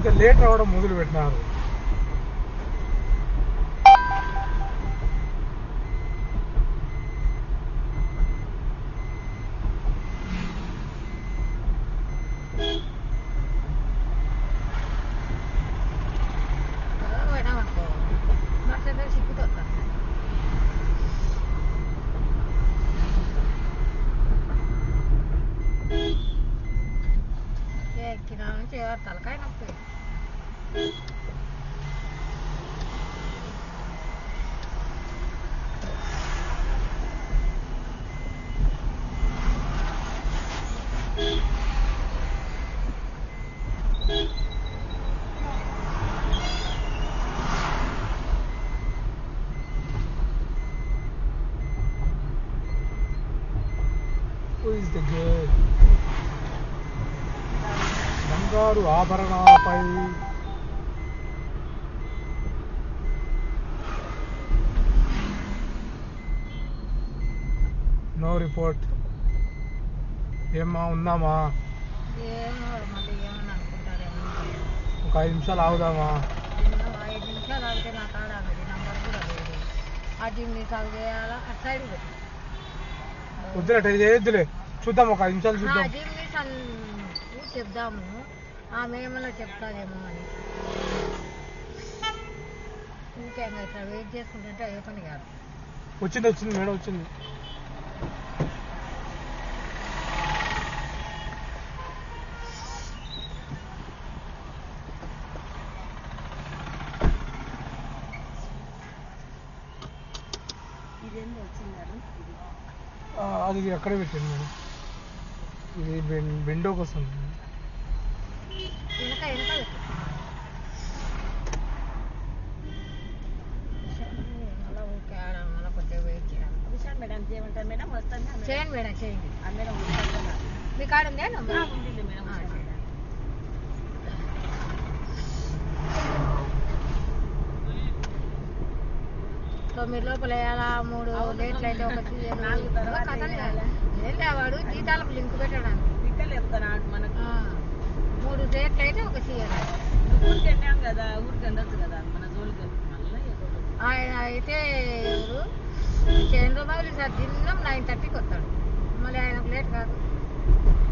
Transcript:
ఇంకా లేట్ రావడం మొదలు పెట్టినారు పోయినామనుకో మరుసటి సిక్కుతుంది ఎక్కిన నుంచి తలకాయ నొప్పి Who is the girl? బంగారు ఆభరణాలపై నో రిపోర్ట్ ఏమ్మా ఉందామా ఏమో మళ్ళీ ఏమని అనుకుంటారేమో ఒక ఐదు నిమిషాలు ఆగుదామా ఎన్నో ఐదు నిమిషాలు ఆగితే నా కాడ అది నంబర్ కూడా లేదు ఆ జిమ్ని సాగు చేయాలా అటు సైడ్ పెట్టి వద్దులే ట్రై చేయొద్దులే చూద్దాం ఒక ఐదు నిమిషాలు ఆ చూద్దాం జిమ్ని సన్ చెప్దాము ఆమె ఏమన్నా చెప్తాదేమో అని ఇంకేం ఇట్లా వెయిట్ చేసుకుంటుంటే అయ్యే పని కాదు వచ్చింది వచ్చింది మేడం వచ్చింది ఇదేంది వచ్చిందారు ఆ, అది అక్కడే పెట్టింది మేడం ఇది బెం- బెండోకి వస్తుంది వెనక వెనక పెట్టు. మళ్ళా ఊరికే ఆడ మళ్ళా కొద్దిగా వెయిట్ చేయాలి విశాల్ మేడం చేయమంటారు మేడం వస్తాను చేయండి మేడం చేయండి ఆ మేడం ఉంటారు మీ కాడ ఉందే నంబర్? ఉంటుంది మేడం ఆ, వస్తాను. చేయండి. తొమ్మిది లోపల వేయాలా మూడు అవును. లేట్లు అయితే ఒక సీజన్ నాలుగు తర్వాత కథలు వేయాలా? ఏం లేవాడు జీతాలకు లింక్ పెట్టడానికి పిక్కలు చెప్తాను ఆడు మనకు ఆ, మూడు రేట్లు అయితే ఒక సీజన్ ఊరికి వెళ్ళాం కదా ఊరికి వెళ్ళొచ్చు కదా మన జోలికి వెళ్తే మళ్ళీ ఏదో ఒకటి. ఆయన అయితే ఎవరు చంద్రబాబు సార్ దిన్నం నైన్ థర్టీకి వస్తాడు మళ్ళీ ఆయనకు లేట్ కాదు